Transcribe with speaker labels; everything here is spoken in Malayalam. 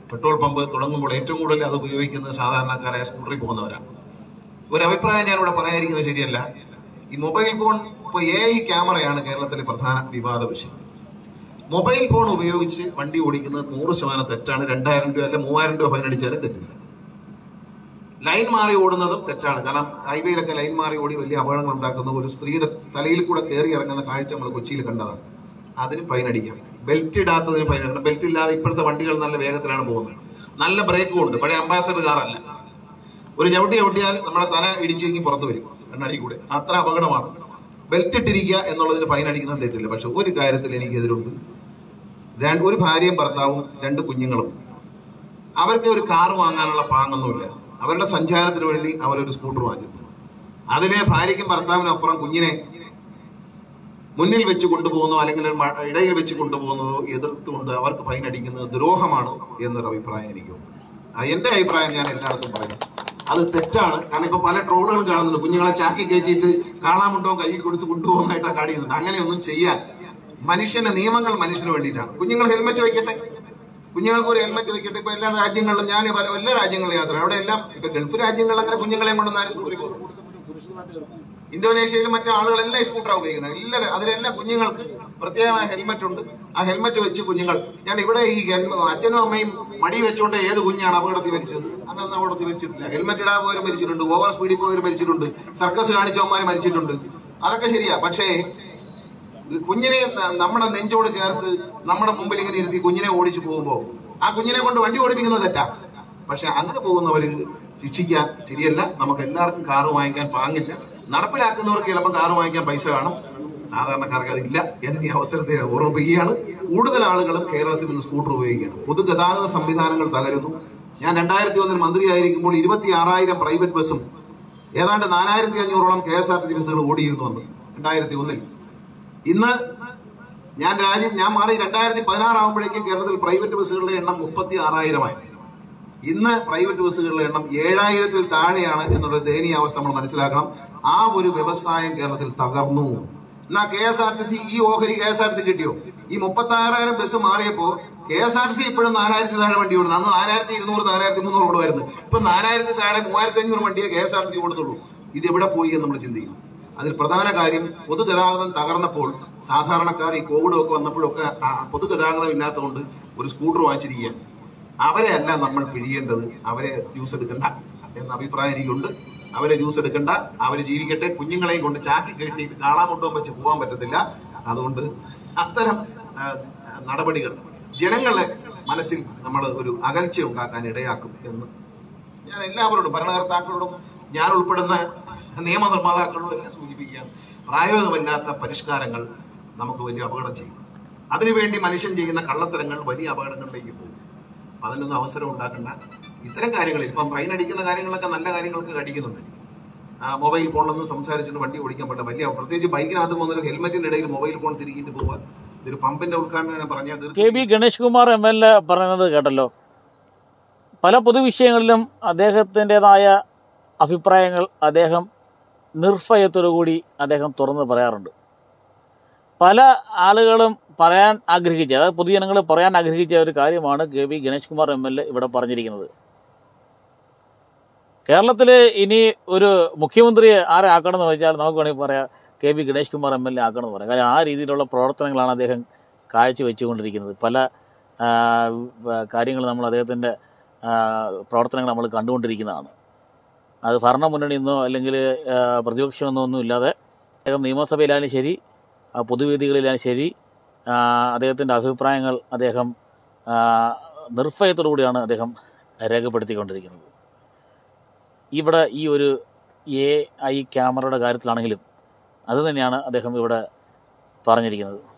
Speaker 1: പെട്രോൾ പമ്പ് തുടങ്ങുമ്പോൾ ഏറ്റവും കൂടുതൽ അത് ഉപയോഗിക്കുന്നത് സാധാരണക്കാരായ സ്കൂട്ടറിൽ പോകുന്നവരാണ് ഒരു അഭിപ്രായം ഞാനിവിടെ പറയാതിരിക്കുന്നത് ശരിയല്ല ഈ മൊബൈൽ ഫോൺ ഇപ്പോൾ എ ഐ ക്യാമറയാണ് കേരളത്തിലെ പ്രധാന വിവാദ വിഷയം മൊബൈൽ ഫോൺ ഉപയോഗിച്ച് വണ്ടി ഓടിക്കുന്നത് നൂറ് ശതമാനം തെറ്റാണ് രണ്ടായിരം രൂപ അല്ല മൂവായിരം രൂപ ഫൈൻ അടിച്ചാലും തെറ്റില്ല ലൈൻ മാറി ഓടുന്നതും തെറ്റാണ് കാരണം ഹൈവേയിലൊക്കെ ലൈൻ മാറി ഓടി വലിയ അപകടങ്ങൾ ഉണ്ടാക്കുന്ന ഒരു സ്ത്രീയുടെ തലയിൽ കൂടെ കയറി ഇറങ്ങുന്ന കാഴ്ച നമ്മൾ കൊച്ചിയിൽ കണ്ടതാണ് അതിന് ഫൈൻ അടിക്കാം ബെൽറ്റ് ഇടാത്തതിന് ഫൈൻ അടിക്കണം ബെൽറ്റ് ഇല്ലാതെ ഇപ്പോഴത്തെ വണ്ടികൾ നല്ല വേഗത്തിലാണ് പോകുന്നത് നല്ല ബ്രേക്കും ഉണ്ട് പഴയ അംബാസഡർ കാറല്ല ഒരു ചവിട്ടി ചവിട്ടിയാൽ നമ്മുടെ തല ഇടിച്ചെങ്കിൽ പുറത്ത് വരും കണ്ണാടി കൂടെ അത്ര അപകടമാണ് ബെൽറ്റ് ഇട്ടിരിക്കുക എന്നുള്ളതിന് ഫൈൻ അടിക്കുന്നത് തെറ്റില്ല പക്ഷെ ഒരു കാര്യത്തിൽ എനിക്കെതിരുണ്ട് രണ്ട് ഒരു ഭാര്യയും ഭർത്താവും രണ്ട് കുഞ്ഞുങ്ങളും അവർക്ക് ഒരു കാർ വാങ്ങാനുള്ള പാങ്ങൊന്നുമില്ല അവരുടെ സഞ്ചാരത്തിന് വേണ്ടി അവരൊരു സ്കൂട്ടർ വാങ്ങിച്ചിട്ടുണ്ട് അതിലെ ഭാര്യയ്ക്കും ഭർത്താവിനും അപ്പുറം കുഞ്ഞിനെ മുന്നിൽ വെച്ച് കൊണ്ടുപോകുന്നോ അല്ലെങ്കിൽ ഒരു മ- ഇടയിൽ വെച്ച് കൊണ്ടുപോകുന്നതോ എതിർത്തുകൊണ്ട് അവർക്ക് ഫൈൻ അടിക്കുന്നത് ദ്രോഹമാണ് എന്നൊരു അഭിപ്രായം എനിക്കുണ്ട് ആ, എന്റെ അഭിപ്രായം ഞാൻ എല്ലായിടത്തും പറയും അത് തെറ്റാണ് കാരണം ഇപ്പൊ പല ട്രോളുകളും കാണുന്നുണ്ട് കുഞ്ഞുങ്ങളെ ചാക്കി കയറ്റിയിട്ട് കാണാമുണ്ടോ കൈ കൊടുത്ത് കൊണ്ടുപോകുന്നതായിട്ടാ കാണിക്കുന്നുണ്ട് അങ്ങനെയൊന്നും ചെയ്യാൻ മനുഷ്യന്റെ നിയമങ്ങൾ മനുഷ്യന് വേണ്ടിയിട്ടാണ് കുഞ്ഞുങ്ങൾ ഹെൽമെറ്റ് വെക്കട്ടെ കുഞ്ഞുങ്ങൾക്ക് ഒരു ഹെൽമെറ്റ് വെക്കട്ടെ ഇപ്പൊ എല്ലാ രാജ്യങ്ങളിലും ഞാൻ പല എല്ലാ രാജ്യങ്ങളിലും യാത്ര അവിടെ എല്ലാം ഇപ്പൊ ഗൾഫ് രാജ്യങ്ങളിൽ അങ്ങനെ കുഞ്ഞുങ്ങളെ കൊണ്ടൊന്നും ആരും സ്കൂട്ടറിൽ പോകുന്നു ഇന്തോനേഷ്യയിലും മറ്റു ആളുകളെല്ലാം സ്കൂട്ടറാണ് ഉപയോഗിക്കുന്നത് എല്ലാ അതിലെല്ലാം കുഞ്ഞുങ്ങൾക്ക് പ്രത്യേകമായ ഹെൽമെറ്റ് ഉണ്ട് ആ ഹെൽമെറ്റ് വെച്ച് കുഞ്ഞുങ്ങൾ ഞാൻ ഇവിടെ ഈ ഹെൽമ- അച്ഛനും അമ്മയും മടി വെച്ചുകൊണ്ട് ഏത് കുഞ്ഞാണ് അപകടത്തിൽ മരിച്ചത് അങ്ങനെ അപകടത്തിൽ മരിച്ചിട്ടില്ല ഹെൽമെറ്റ് ഇടാൻ പോയവർ മരിച്ചിട്ടുണ്ട് ഓവർ സ്പീഡിൽ പോയവർ മരിച്ചിട്ടുണ്ട് സർക്കസ് കാണിച്ചവന്മാർ മരിച്ചിട്ടുണ്ട് അതൊക്കെ ശരിയാ പക്ഷേ കുഞ്ഞിനെ ന- നമ്മുടെ നെഞ്ചോട് ചേർത്ത് നമ്മുടെ മുമ്പിൽ ഇങ്ങനെ ഇരുത്തി കുഞ്ഞിനെ ഓടിച്ചു പോകുമ്പോൾ ആ കുഞ്ഞിനെ കൊണ്ട് വണ്ടി ഓടിപ്പിക്കുന്നത് തെറ്റാ പക്ഷെ അങ്ങനെ പോകുന്നവര് ശിക്ഷിക്കാൻ ശരിയല്ല നമുക്ക് എല്ലാവർക്കും കാറ് വാങ്ങിക്കാൻ പാങ്ങില്ല നടപ്പിലാക്കുന്നവർക്ക് ചിലപ്പോൾ കാറ് വാങ്ങിക്കാൻ പൈസ കാണും സാധാരണക്കാർക്ക് അതില്ല എന്ന ഈ അവസരത്തെ ഓർമ്മിപ്പിക്കുകയാണ് കൂടുതൽ ആളുകളും കേരളത്തിൽ ഇന്ന് സ്കൂട്ടർ ഉപയോഗിക്കുകയാണ് പൊതുഗതാഗത സംവിധാനങ്ങൾ തകരുന്നു ഞാൻ രണ്ടായിരത്തി ഒന്നിൽ മന്ത്രിയായിരിക്കുമ്പോൾ ഇരുപത്തി ആറായിരം പ്രൈവറ്റ് ബസ്സും ഏതാണ്ട് നാലായിരത്തി അഞ്ഞൂറോളം K S R T C ബസ്സുകൾ ഓടിയിരുന്നു അന്ന് രണ്ടായിരത്തി ഒന്നിൽ ഇന്ന് ഞാൻ രാജ്യം ഞാൻ മാറി രണ്ടായിരത്തി പതിനാറാകുമ്പോഴേക്കും കേരളത്തിൽ പ്രൈവറ്റ് ബസ്സുകളുടെ എണ്ണം മുപ്പത്തി ആറായിരമായി ഇന്ന് പ്രൈവറ്റ് ബസ്സുകളുടെ എണ്ണം ഏഴായിരത്തിൽ താഴെയാണ് എന്നുള്ള ദയനീയാവസ്ഥ നമ്മൾ മനസ്സിലാക്കണം ആ ഒരു വ്യവസായം കേരളത്തിൽ തകർന്നു എന്നാ K S R T C ഈ ഓഹരി കെ എസ് ആർ ടി കിട്ടിയോ ഈ മുപ്പത്തി ആറായിരം ബസ് മാറിയപ്പോ K S R T C ഇപ്പോഴും നാലായിരത്തി താഴെ വണ്ടി ഓടുന്നു അന്ന് നാലായിരത്തി ഇരുന്നൂറ് നാലായിരത്തി മുന്നൂറ് ഓടുമായിരുന്നു ഇപ്പൊ നാലായിരത്തി താഴെ മൂവായിരത്തി അഞ്ഞൂറ് വണ്ടിയെ K S R T C ഓടുന്നുള്ളൂ ഇത് എവിടെ പോയി എന്ന് നമ്മൾ ചിന്തിക്കും അതിൽ പ്രധാന കാര്യം പൊതുഗതാഗതം തകർന്നപ്പോൾ സാധാരണക്കാർ ഈ കോവിഡ് ഒക്കെ വന്നപ്പോഴൊക്കെ ആ പൊതുഗതാഗതം ഇല്ലാത്തതുകൊണ്ട് ഒരു സ്കൂട്ടർ വാങ്ങിച്ചിരിക്കുകയാണ് അവരെ അല്ല നമ്മൾ പിഴിയേണ്ടത് അവരെ ജ്യൂസ് എടുക്കണ്ട എന്ന അഭിപ്രായം എനിക്കുണ്ട് അവരെ ജ്യൂസ് എടുക്കണ്ട അവര് ജീവിക്കട്ടെ കുഞ്ഞുങ്ങളെയും കൊണ്ട് ചാക്കി കെട്ടിയിട്ട് കാണാമുണ്ടോ വെച്ച് പോകാൻ പറ്റത്തില്ല അതുകൊണ്ട് അത്തരം ആ, നടപടികൾ ജനങ്ങളെ മനസ്സിൽ നമ്മൾ ഒരു അകൽച്ച ഉണ്ടാക്കാൻ ഇടയാക്കും എന്ന് ഞാൻ എല്ലാവരോടും ഭരണകർത്താക്കളോടും ഞാൻ ഉൾപ്പെടുന്ന നിയമനിർമ്മാതാക്കളോടും എല്ലാം സൂചിപ്പിക്കുകയാണ് പ്രായോഗികമല്ലാത്ത പരിഷ്കാരങ്ങൾ നമുക്ക് വലിയ അപകടം ചെയ്യും അതിനുവേണ്ടി മനുഷ്യൻ ചെയ്യുന്ന കള്ളത്തരങ്ങൾ വലിയ അപകടങ്ങളിലേക്ക് പോകും അപ്പൊ അതിനൊന്നും അവസരം ഉണ്ടാക്കണ്ട ഇത്തരം കാര്യങ്ങളിൽ ഇപ്പം ഫൈൻ അടിക്കുന്ന കാര്യങ്ങളൊക്കെ നല്ല കാര്യങ്ങൾക്ക് അടിക്കുന്നുണ്ട് ആ, മൊബൈൽ ഫോണിലൊന്നും സംസാരിച്ചിട്ട് വണ്ടി ഓടിക്കാൻ പറ്റില്ല വലിയ പ്രത്യേകിച്ച് ബൈക്കിനകത്ത് പോകുന്ന ഹെൽമെറ്റിന്റെ ഇടയിൽ മൊബൈൽ ഫോൺ തിരികിട്ട് പോവുക ഇതൊരു പമ്പിന്റെ ഉദ്ഘാടനം പറഞ്ഞാൽ
Speaker 2: K B Ganesh Kumar M L A പറയുന്നത് കേട്ടല്ലോ പല പൊതുവിഷയങ്ങളിലും അദ്ദേഹത്തിൻ്റെതായ അഭിപ്രായങ്ങൾ അദ്ദേഹം നിർഭയത്തോടു കൂടി അദ്ദേഹം തുറന്ന് പറയാറുണ്ട് പല ആളുകളും പറയാൻ ആഗ്രഹിച്ച അതായത് പൊതുജനങ്ങൾ പറയാൻ ആഗ്രഹിച്ച ഒരു കാര്യമാണ് K V Ganesh Kumar M L A ഇവിടെ പറഞ്ഞിരിക്കുന്നത് കേരളത്തിൽ ഇനി ഒരു മുഖ്യമന്ത്രിയെ ആരെ ആക്കണമെന്ന് വെച്ചാൽ നമുക്ക് വേണമെങ്കിൽ പറയാം K V Ganesh Kumar M L A ആക്കണമെന്ന് പറയാം കാര്യം ആ രീതിയിലുള്ള പ്രവർത്തനങ്ങളാണ് അദ്ദേഹം കാഴ്ചവെച്ചുകൊണ്ടിരിക്കുന്നത് പല കാര്യങ്ങൾ നമ്മൾ അദ്ദേഹത്തിൻ്റെ പ്രവർത്തനങ്ങൾ നമ്മൾ കണ്ടുകൊണ്ടിരിക്കുന്നതാണ് അത് ഭരണമുന്നണി എന്നോ അല്ലെങ്കിൽ പ്രതിപക്ഷമെന്നോ ഒന്നും ഇല്ലാതെ അദ്ദേഹം നിയമസഭയിലായാലും ശരി ആ, പൊതുവേദികളിലായാലും ശരി ആ, അദ്ദേഹത്തിൻ്റെ അഭിപ്രായങ്ങൾ അദ്ദേഹം ആ, നിർഭയത്തോടു കൂടിയാണ് അദ്ദേഹം രേഖപ്പെടുത്തിക്കൊണ്ടിരിക്കുന്നത് ഇവിടെ ഈ ഒരു എ ഐ ക്യാമറയുടെ കാര്യത്തിലാണെങ്കിലും അത് തന്നെയാണ് അദ്ദേഹം ഇവിടെ പറഞ്ഞിരിക്കുന്നത്